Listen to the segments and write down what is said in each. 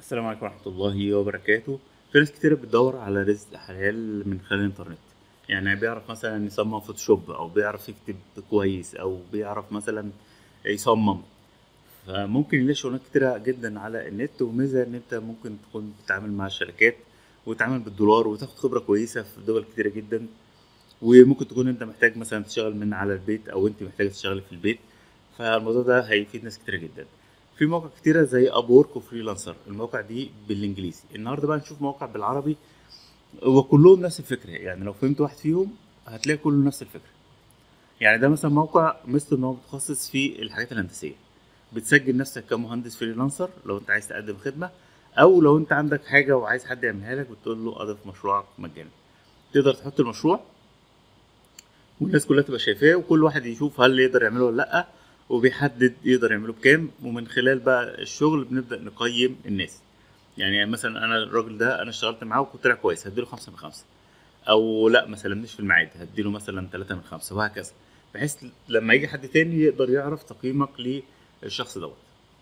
السلام عليكم ورحمة الله وبركاته في ناس كتير بتدور على رزق حلال من خلال الإنترنت يعني بيعرف مثلا يصمم فوتوشوب أو بيعرف يكتب كويس أو بيعرف مثلا يصمم فممكن يلاقي شغلانات كتيرة جدا على النت وميزة إن أنت ممكن تكون بتتعامل مع الشركات وتتعامل بالدولار وتاخد خبرة كويسة في دول كتيرة جدا وممكن تكون أنت محتاج مثلا تشتغل من على البيت أو أنت محتاج تشتغلي في البيت فالموضوع ده هيفيد ناس كتيرة جدا في مواقع كتيرة زي اب وورك وفريلانسر المواقع دي بالانجليزي النهارده بقى نشوف موقع بالعربي وكلهم نفس الفكرة يعني لو فهمت واحد فيهم هتلاقي كله نفس الفكرة يعني ده مثلا موقع مثل ان هو متخصص في الحاجات الهندسية بتسجل نفسك كمهندس فريلانسر لو انت عايز تقدم خدمة او لو انت عندك حاجة وعايز حد يعملها لك بتقول له اضف مشروعك مجانا تقدر تحط المشروع والناس كلها تبقى شايفاه وكل واحد يشوف هل يقدر يعمله ولا لا وبيحدد يقدر يعمله بكام ومن خلال بقى الشغل بنبدا نقيم الناس يعني مثلا انا الراجل ده انا اشتغلت معاه وكنت طلع كويس هديله خمسة من خمسة او لا ما سلمنيش في الميعاد هديله مثلا ثلاثة من خمسة وهكذا بحيث لما يجي حد تاني يقدر يعرف تقييمك للشخص دوت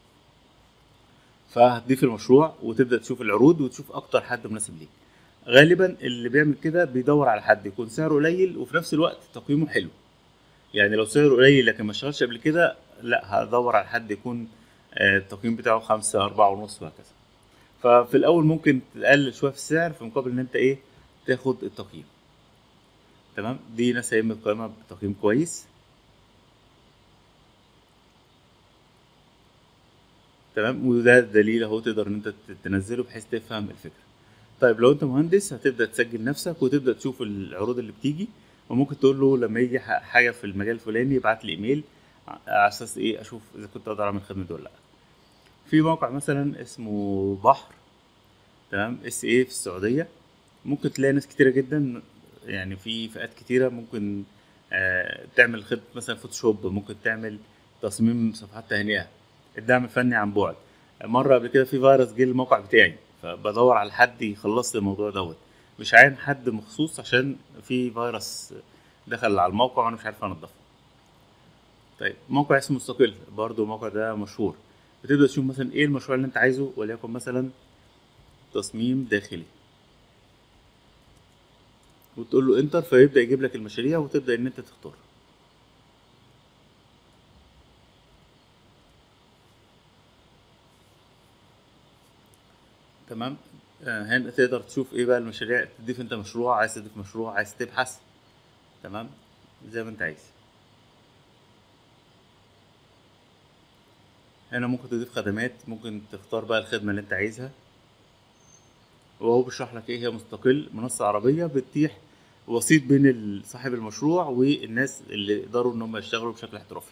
فهتضيف المشروع وتبدا تشوف العروض وتشوف اكتر حد مناسب ليك غالبا اللي بيعمل كده بيدور على حد يكون سعره قليل وفي نفس الوقت تقييمه حلو يعني لو سعره قليل لكن ما اشتغلش قبل كده لا هدور على حد يكون آه، التقييم بتاعه خمسة أربعة ونص وهكذا ففي الأول ممكن تقلل شوية في السعر في مقابل إن أنت إيه تاخد التقييم تمام دي ناس هي مقيمة بتقييم كويس تمام وده دليل اهو تقدر ان انت تنزله بحيث تفهم الفكره طيب لو انت مهندس هتبدا تسجل نفسك وتبدا تشوف العروض اللي بتيجي وممكن تقول له لما يجي ح- حاجه في المجال الفلاني يبعت لي ايميل على اساس ايه اشوف اذا كنت اقدر اعمل خدمه دي ولا لا في موقع مثلا اسمه بحر تمام اس ايه في السعوديه ممكن تلاقي ناس كتيره جدا يعني في فئات كتيره ممكن آه، تعمل خدمه مثلا فوتوشوب ممكن تعمل تصميم صفحات تهنئه الدعم الفني عن بعد مره قبل كده في فيروس جه الموقع بتاعي فبدور على حد يخلص لي الموضوع دوت مش عاين حد مخصوص عشان في فيروس دخل على الموقع وانا مش عارف انضفه طيب موقع اسمه مستقل برضو الموقع ده مشهور بتبدا تشوف مثلا ايه المشروع اللي انت عايزه وليكن مثلا تصميم داخلي وتقول له انتر فيبدا يجيب لك المشاريع وتبدا ان انت تختار تمام آه، هنا تقدر تشوف ايه بقى المشاريع تضيف انت مشروع عايز تضيف مشروع عايز تبحث تمام زي ما انت عايز هنا ممكن تضيف خدمات ممكن تختار بقى الخدمة اللي انت عايزها وهو بيشرح لك ايه هي مستقل منصة عربية بتتيح وسيط بين ال- صاحب المشروع والناس اللي يقدروا ان هم يشتغلوا بشكل احترافي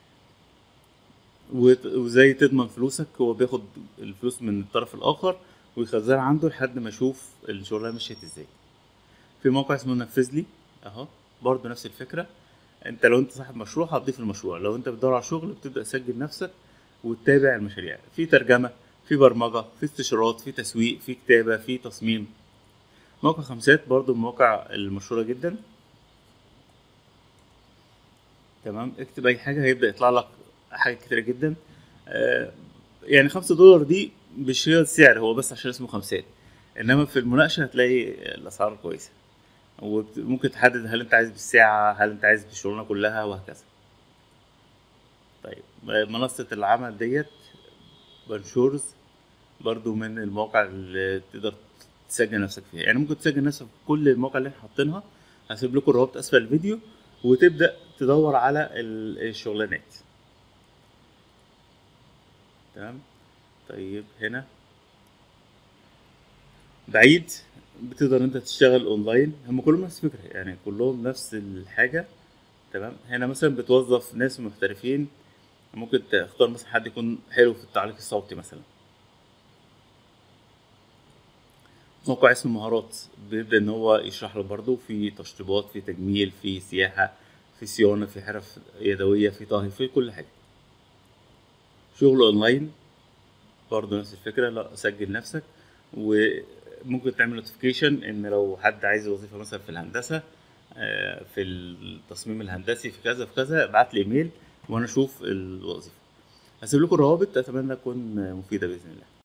وت- وزي تضمن فلوسك هو بياخد الفلوس من الطرف الاخر ويخزنها عنده لحد ما يشوف الشغلانه مشيت ازاي في موقع اسمه نفذ لي اهو برضه نفس الفكره انت لو انت صاحب مشروع هتضيف المشروع لو انت بتدور على شغل بتبدا تسجل نفسك وتتابع المشاريع في ترجمه في برمجه في استشارات في تسويق في كتابه في تصميم موقع خمسات برضه من المواقع المشهوره جدا تمام اكتب اي حاجه هيبدا يطلع لك حاجات كتيره جدا آه، يعني خمسة دولار دي مش هي السعر هو بس عشان اسمه خمسات انما في المناقشه هتلاقي الاسعار كويسه وممكن تحدد هل انت عايز بالساعه هل انت عايز بالشغلانه كلها وهكذا طيب منصه العمل ديت بنشورز برضو من المواقع اللي تقدر تسجل نفسك فيها يعني ممكن تسجل نفسك في كل المواقع اللي احنا حاطينها هسيب لكم الرابط اسفل الفيديو وتبدا تدور على ال- الشغلانات تمام طيب هنا بعيد بتقدر انت تشتغل اونلاين هم كلهم نفس الفكره يعني كلهم نفس الحاجه تمام هنا مثلا بتوظف ناس محترفين ممكن تختار مثلا حد يكون حلو في التعليق الصوتي مثلا موقع اسمه مهارات بيبدأ إن هو يشرح له برضه في تشطيبات في تجميل في سياحة في صيانة في حرف يدوية في طهي في كل حاجة شغل أونلاين برضه نفس الفكرة لا سجل نفسك وممكن تعمل نوتيفيكيشن إن لو حد عايز وظيفة مثلا في الهندسة آه، في التصميم الهندسي في كذا في كذا ابعت لي ايميل وانا اشوف الوظيفه هسيب لكم الروابط اتمنى تكون مفيده باذن الله